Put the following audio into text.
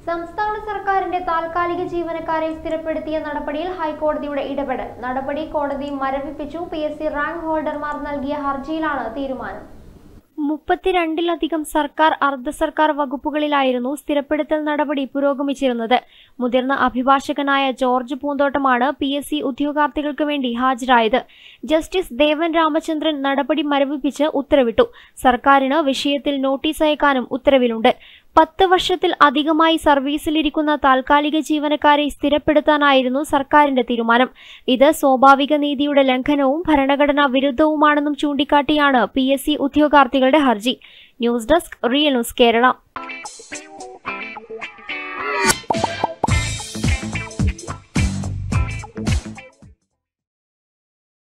സംസ്ഥാന സർക്കാരിന്റെ താൽക്കാലിക ജീവനക്കാരെ സ്ഥിരപ്പെടുത്തിയ നടപടിയിൽ ഹൈക്കോടതിയുടെ ഇടപെടൽ നടപടി കോടതി മരവിപ്പിച്ചു പി എസ് സി റാങ്ക് ഹോൾഡർമാർ നൽകിയ ഹർജിയിലാണ് തീരുമാനം മുപ്പത്തിരണ്ടിലധികം സർക്കാർ അർദ്ധ സർക്കാർ വകുപ്പുകളിലായിരുന്നു സ്ഥിരപ്പെടുത്തൽ നടപടി പുരോഗമിച്ചിരുന്നത് മുതിർന്ന അഭിഭാഷകനായ ജോർജ് പൂന്തോട്ടമാണ് പി എസ് സി ഉദ്യോഗാർത്ഥികൾക്ക് വേണ്ടി ഹാജരായത് ജസ്റ്റിസ് ദേവൻ രാമചന്ദ്രൻ നടപടി മരവിപ്പിച്ച് ഉത്തരവിട്ടു സർക്കാരിന് വിഷയത്തിൽ നോട്ടീസ് അയക്കാനും ഉത്തരവിലുണ്ട് പത്ത് വർഷത്തിൽ അധികമായി സർവീസിലിരിക്കുന്ന താൽക്കാലിക ജീവനക്കാരെ സ്ഥിരപ്പെടുത്താനായിരുന്നു സർക്കാരിന്റെ തീരുമാനം ഇത് സ്വാഭാവിക നീതിയുടെ ലംഘനവും ഭരണഘടനാ വിരുദ്ധവുമാണെന്നും ചൂണ്ടിക്കാട്ടിയാണ് പി എസ് സി ഉദ്യോഗാർത്ഥികളുടെ ഹർജി news desk real news Kerala